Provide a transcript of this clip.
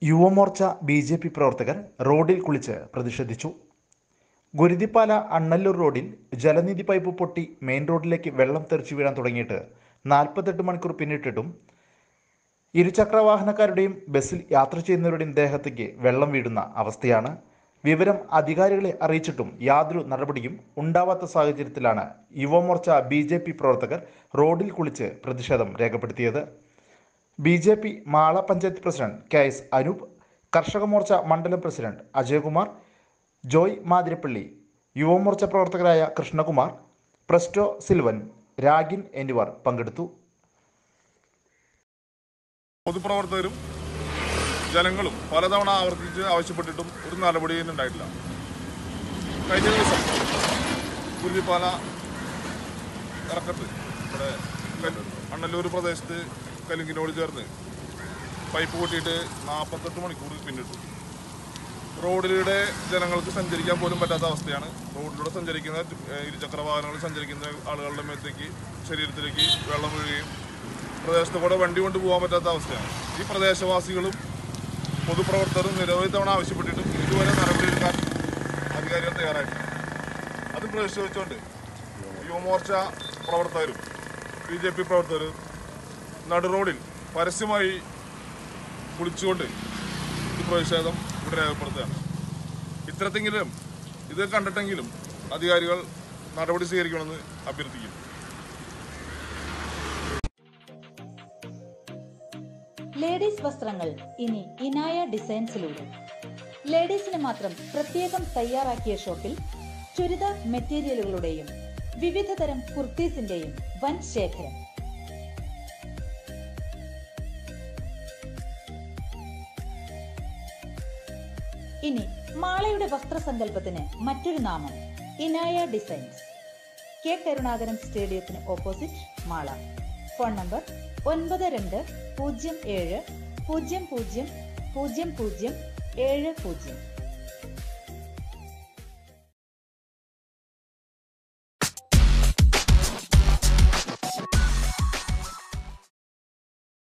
Yuva Morcha B J P പ്രവർത്തകർ റോഡിൽ കുളിച്ച് പ്രതിഷേധിച്ചു ഗുരുതിപ്പാല അണ്ണല്ലൂർ റോഡിൽ ജലനിധി പൈപ്പ് പൊട്ടി മെയിൻ റോഡിലേക്ക് വെള്ളം തെറിച്ചു വീഴാൻ തുടങ്ങിയിട്ട് നാൽപ്പത്തെട്ട് മണിക്കൂർ പിന്നിട്ടിട്ടും ഇരുചക്രവാഹനക്കാരുടെയും ബസ്സിൽ യാത്ര ചെയ്യുന്നവരുടെയും ദേഹത്തേക്ക് വെള്ളം വീഴുന്ന അവസ്ഥയാണ് വിവരം അധികാരികളെ അറിയിച്ചിട്ടും യാതൊരു നടപടിയും ഉണ്ടാവാത്ത സാഹചര്യത്തിലാണ് യുവമോർച്ച ബി ജെ പി പ്രവർത്തകർ റോഡിൽ കുളിച്ച് പ്രതിഷേധം രേഖപ്പെടുത്തിയത് B J P Mala panchayat president K S Anoop Karshaka Morcha മണ്ഡലം പ്രസിഡന്റ് അജയകുമാർ ജോയ് മാതിരപ്പള്ളി യുവമോർച്ച പ്രവർത്തകരായ കൃഷ്ണകുമാർ പ്രസ്റ്റോ സിൽവൻ രാഗിൻ എന്നിവർ പങ്കെടുത്തു പൊതുപ്രവർത്തകരും ജനങ്ങളും പലതവണ ആവർത്തിച്ച് ആവശ്യപ്പെട്ടിട്ടും ഒരു നടപടിയും ഉണ്ടായിട്ടില്ല കഴിഞ്ഞ ദിവസം കുരുതിപ്പാല ഇറക്കത്ത് ഇവിടെ കൽ- അണ്ണല്ലൂർ പ്രദേശത്ത് കലുങ്കിനോട് ചേർന്ന് പൈപ്പ് പൊട്ടിയിട്ട് നാൽപ്പത്തെട്ട് മണിക്കൂർ പിന്നിട്ടു റോഡിലൂടെ ജനങ്ങൾക്ക് സഞ്ചരിക്കാൻ പോലും പറ്റാത്ത അവസ്ഥയാണ് റോഡിലൂടെ സഞ്ചരിക്കുന്ന ഏഹ്, ഇരുചക്ര വാഹനങ്ങൾ സഞ്ചരിക്കുന്ന ആളുകളുടെ മേത്തേക്ക് ശരീരത്തിലേക്ക് വെള്ളം വീഴുകയും പ്രദേശത്ത് കൂടെ വണ്ടി കൊണ്ട് പോകാൻ പറ്റാത്ത അവസ്ഥയാണ് ഈ പ്രദേശവാസികളും പൊതുപ്രവർത്തകരും നിരവധി തവണ ആവശ്യപ്പെട്ടിട്ടും ഇതുവരെ നടപടിയെടുക്കാൻ അധികാരികൾ തയ്യാറായിട്ടില്ല അത് പ്രതിഷേധിച്ചുകൊണ്ട് യുവമോർച്ച പ്രവർത്തകരും ബി ജെ പി പ്രവർത്തകരും നടുറോഡിൽ പരസ്യമായി കുളിച്ചുകൊണ്ട് ഈ പ്രതിഷേധം ഇവിടെ രേഖപ്പെടുത്തുകയാണ് ഇത്തരത്തെങ്കിലും ഇത് കണ്ടിട്ടെങ്കിലും അധികാരികൾ നടപടി സ്വീകരിക്കണമെന്ന് അഭ്യർത്ഥിക്കുന്നു ലേഡീസ് വസ്ത്രങ്ങൾ ഇനി ഇനായ ഡിസൈൻസിലൂടെ ലേഡീസിന് മാത്രം പ്രത്യേകം തയ്യാറാക്കിയ ഷോപ്പിൽ ചുരിദാർ മെറ്റീരിയലുകളുടെയും വിവിധ തരം കുർത്തീസിന്റെയും വൻ ശേഖരം ഇനി മാളയുടെ വസ്ത്രസങ്കല്പത്തിന് മറ്റൊരു നാമം ഇനായ ഡിസൈൻസ് കെ കരുണാകരൻ സ്റ്റേഡിയത്തിന് ഓപ്പോസിറ്റ് മാള ഫോൺ നമ്പർ ഒൻപത് രണ്ട് പൂജ്യം ഏഴ് പൂജ്യം പൂജ്യം പൂജ്യം പൂജ്യം ഏഴ് പൂജ്യം